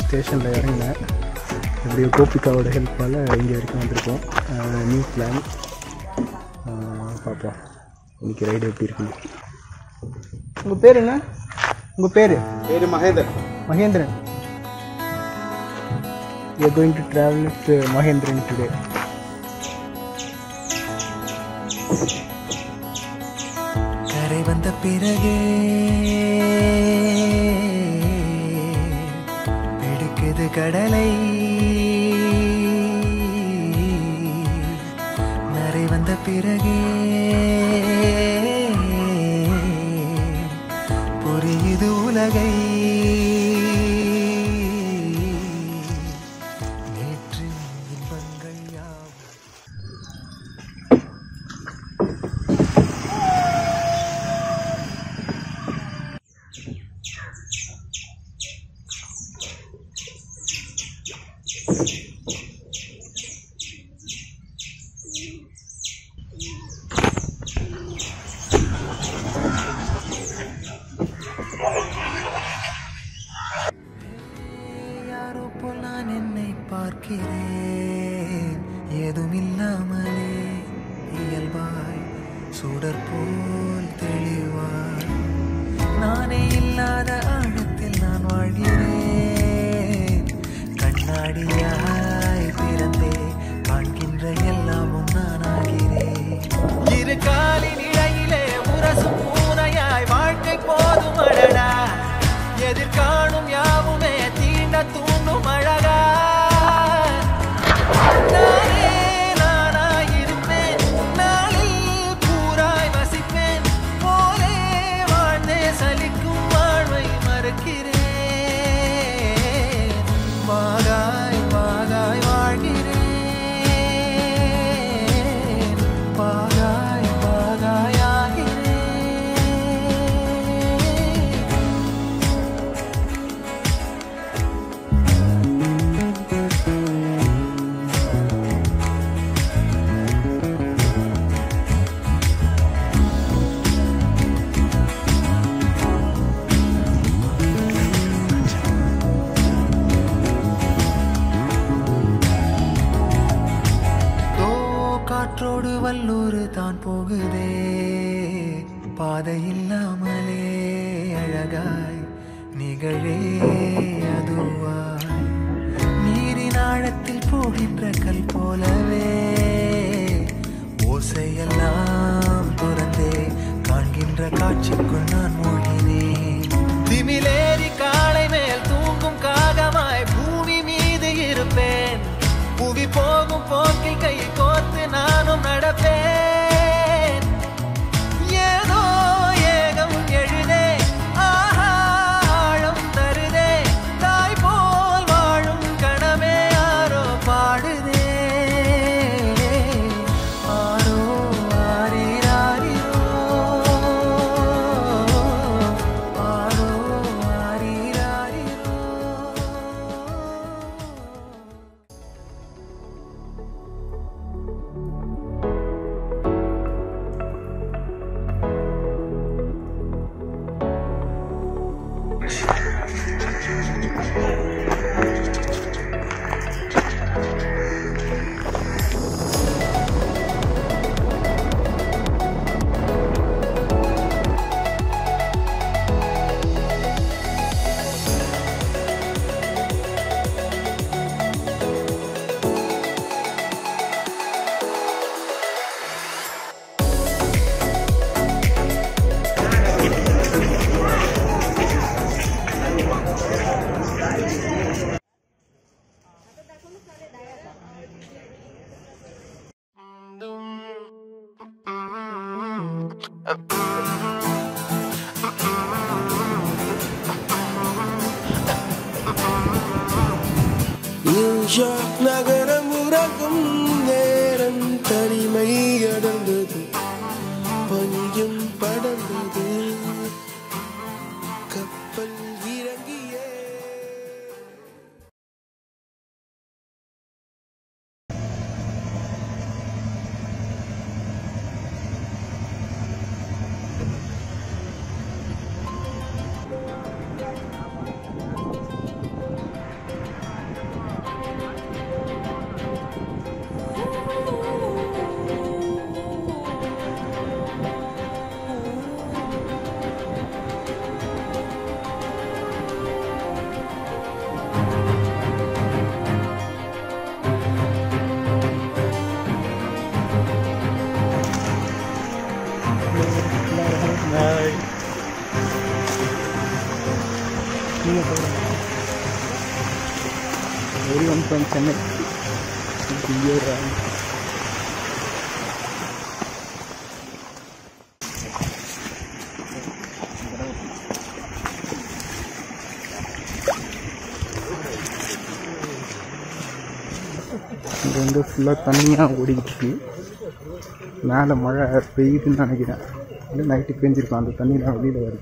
ஸ்டேஷனில் இறங்கினேன் எப்படியோ கோபிகாவோட ஹெல்ப்பால் இங்கே வரைக்கும் வந்திருக்கோம் நியூ பிளான் பார்ப்போம் இன்னைக்கு ரைடு எப்படி இருக்குன்னு உங்கள் பேர் என்ன உங்கள் பேர் பேரு Mahendar Mahendran we are going to travel with uh, Mahendran today. கரை வந்த பிறகே பிடிக்குது கடலை நரை வந்த பிறகே புரியுது உலகை நேற்று இன்பங்கள் யாவும் யாரோ போல் நான் என்னை பார்க்கிறேன் ஏதும் இல்லாமலே இயல்பாய் சுடர் போல் தெளிவாய் நானே இல்லாத ஆழத்தில் நான் வாழ்கிறேன் கண்ணாடியாய் பிறந்தே காண்கின்ற எல்லாமும் நான் ஆகிறேன் இரு காலின் இடையிலே உரசும் பூனையாய் வாழ்க்கை போதும் அடடா எதிர்காணும் யாவுமே தீண்ட தூண்டும் அழகா நானே நானாயிருப்பேன் நாளில் பூராய் வசிப்பேன் போலே வாழ்ந்தே சலிக்கும் வாழ்வை மறுக்கிறேன் வாகாய் வாகாய் வாழ்கிறேன் வாகாய் வாகாய் ஆகிறேன் தோ காற்றோடு வல்லூர் தான் போகுதே பாதை இல்லாமலே அழகாய் நிகழே அதுவாய் நீரின் ஆழத்தில் போகின்ற கல் போலவே ஓசையெல்லாம் துறந்தே காண்கின்ற காட்சிக்குள் நான் மூழ்கினேன் திமிலேறி காலை மேல் தூங்கும் காகமாய் பூமி மீது இருப்பேன் புவி போகும் போக்கில் கை கோர்த்து நானும் நடப்பேன் ஏதோ ஏகம் எழுதே ஆஹா ஆழம் தருதே தாய் போல் வாழும் கணமே யாரோ பாடுதே ஆரோ ஆரீராரிரோ ஆரோ ஆரீராரிரோ நியூயார்க் நகரம் உறங்கும் நேரம் தனிமை அடர்ந்தது பனியும் படர்ந்தது கப்பல் இறங்கியே வெரி ஒன் ஃப்ரம் சென்னை இங்கே ஒரு இங்கே வந்து ஃபுல்லாக தண்ணியாக ஓடிக்கிட்டு இருக்கு மேலே மழை பெய்யுதுன்னு நினைக்கிறேன் இல்லை நைட்டு பெஞ்சிருக்கும் அந்த தண்ணிலாம் வெளியில் வருது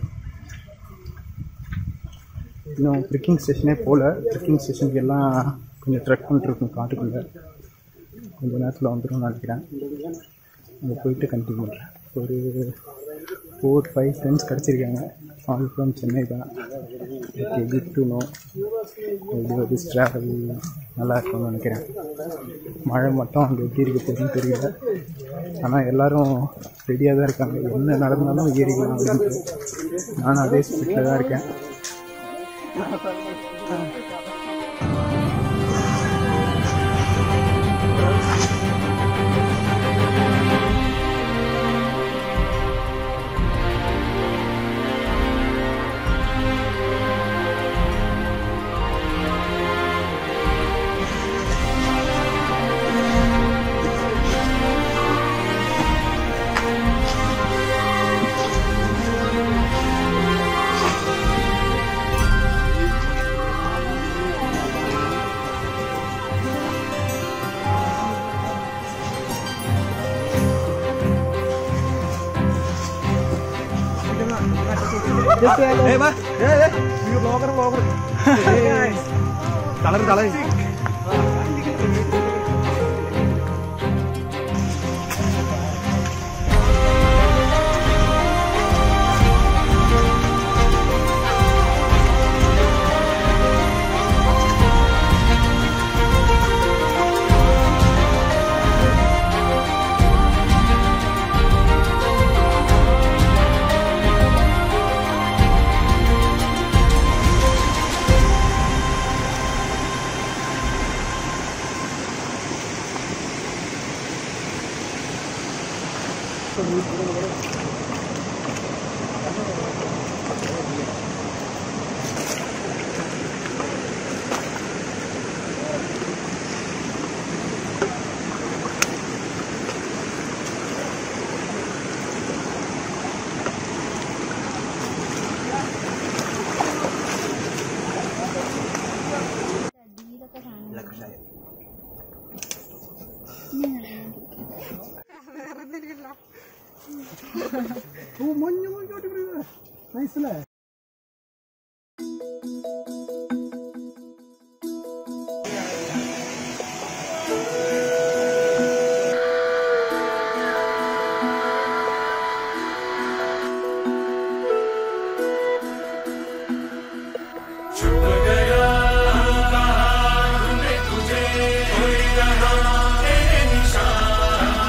இன்னும் ட்ரெக்கிங் ஸ்டேஷனே போகல ட்ரெக்கிங் ஸ்டேஷனுக்கு எல்லாம் கொஞ்சம் ட்ரெக் பண்ணிட்டுருக்கும் காட்டுக்குள்ளே கொஞ்ச நேரத்தில் வந்துடும் நினைக்கிறேன் அங்கே போயிட்டு கண்டினியூ பண்ணுறேன் ஒரு ஃபோர் ஃபைவ் ஃப்ரெண்ட்ஸ் கிடச்சிருக்காங்க ஆல் ஃப்ரம் சென்னை தான் ஓகே குட் டு நோ இது திஸ் ட்ராவல் நல்லா இருக்கும்னு நினைக்கிறேன் மழை மட்டும் அங்கே எப்படி இருக்க போகுதுன்னு தெரியல ஆனால் எல்லாரும் ரெடியாக தான் இருக்காங்க என்ன நடந்தாலும் ஏறிக்கலாம் அப்படின்ட்டு நானும் அதே ஸ்பீட்டில் தான் இருக்கேன்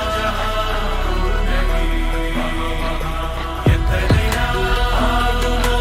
எத்தனை நாள்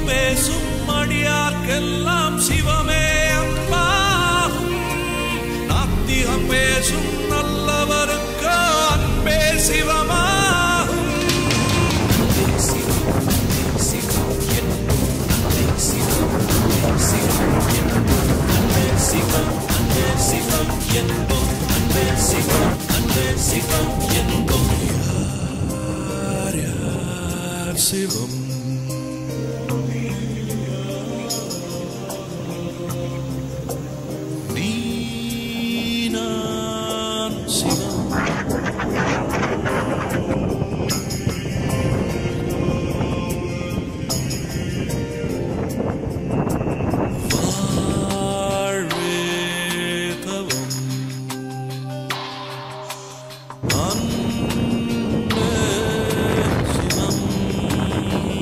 பேசும் அடியார்க்கெல்லாம் சிவமே அன்பாகும் நாத்திகம் பேசும் நல்லவருக்கு அன்பே சிவமாகும் யார் யார் சிவம் நீ நான் சிவம் வாழ்வே தவம் அன்பே சிவம்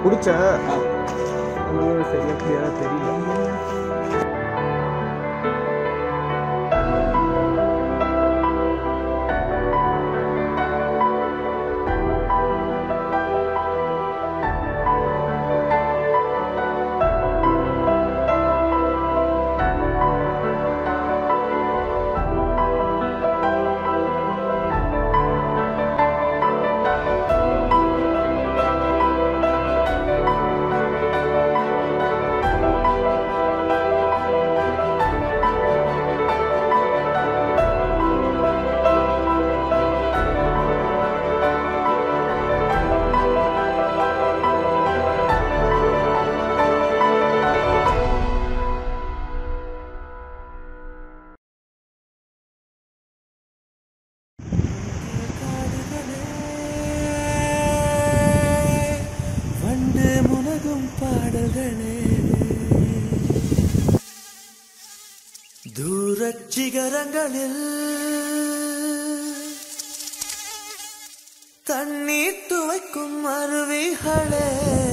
பிடிச்சேன் ஒன்றும் சரியாக கிளியராக தெரியல வண்டு முனகும் பாடல்களே தூரச் சிகரங்களில் தண்ணீர் துவைக்கும் அருவிகளே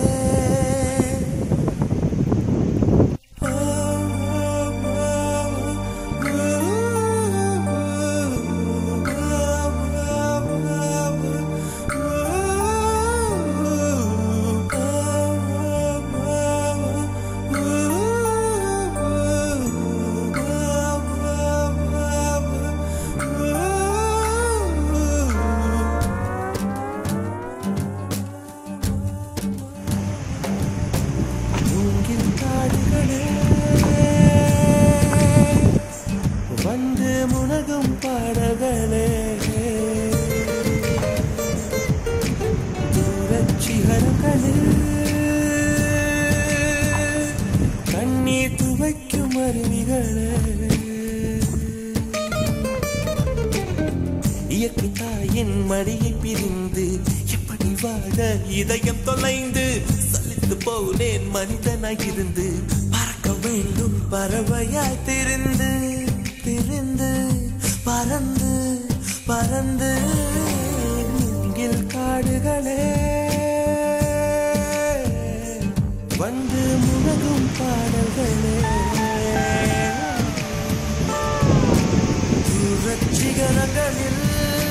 மூங்கில் காடுகளே வந்து முனகும் பாடல்களே தூரச் சிகரங்களில் கண்ணீர் துவைக்கும் அருவிகளே இயற்கை தாயின் மடியை பிரிந்து எப்படி வாழ இதயம் தொலைந்து சலித்து போனேன் மனிதனாய் இருந்து பறக்க வேண்டும் பறவையாய் திரிந்து திரிந்து பறந்து பறந்து மூங்கில் காடுகளே வந்து முனகும் பாடல்களே சிகரங்களில்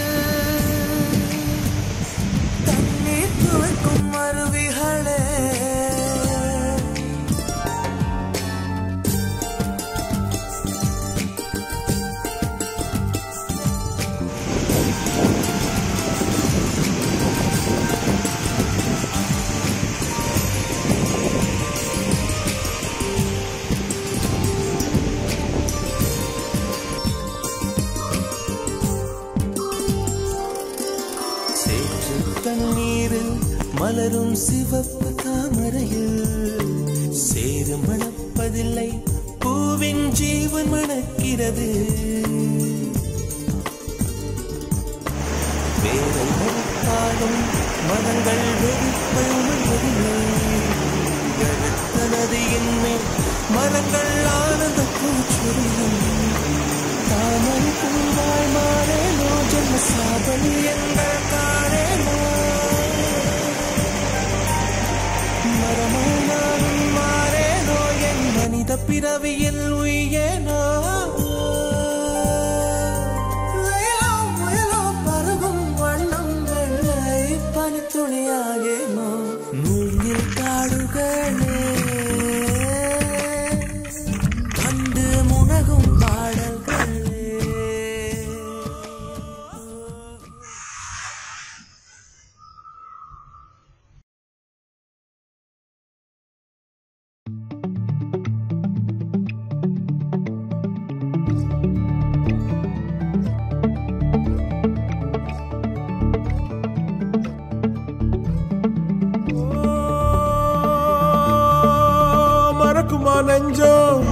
தண்ணீர் துவைக்கும் அருவிகளே சேற்று தண்ணீரில் மலரும் சிவப்பு தாமரையில் சேறு மணப்பதில்லை பூவின் ஜீவன் மணக்கிறது வேரை மணத்தாலும் மனங்கள் வெறுப்பை உணர்வதில்லை எழுத்த நதியின் மேல் மரங்கள் ஆனந்த பூச்சொரியும் தாமரை பூவாய் மாறேனோ ஜன்ம சாபலி எங்கள் காணேனோ மரமாய் நானும் மாறேனோ என் மனித பிறவியில் உயேனோ முயலோ முயலோ பருகும் வண்ணம் வெள்ளை பனித்துளியாகேனோ மூங்கில் காடுகளே கண்டு முனகும் பாடல்களே மறக்குமா நெஞ்சம்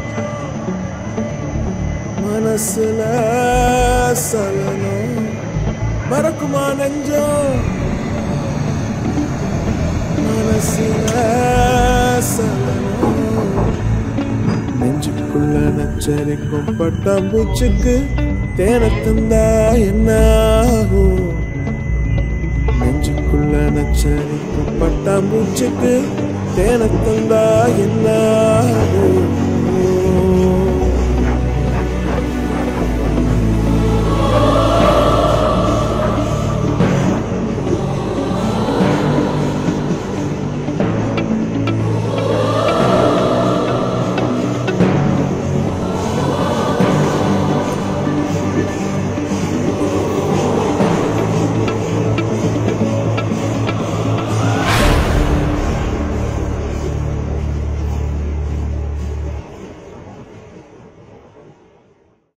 மனசுல சலனம் மறக்குமா நெஞ்சம் மனசுல சலனம் நெஞ்சுக்குள்ள நச்சரிக்கும் பட்டாம்பூச்சுக்கு தேனை தந்தா என்ன ஆகும் நெஞ்ச நெஞ்சுக்குள்ள நச்சரிக்கும் பட்டாம்பூச்சிக்கு தேனத்தந்தா என்ன ஆகும்?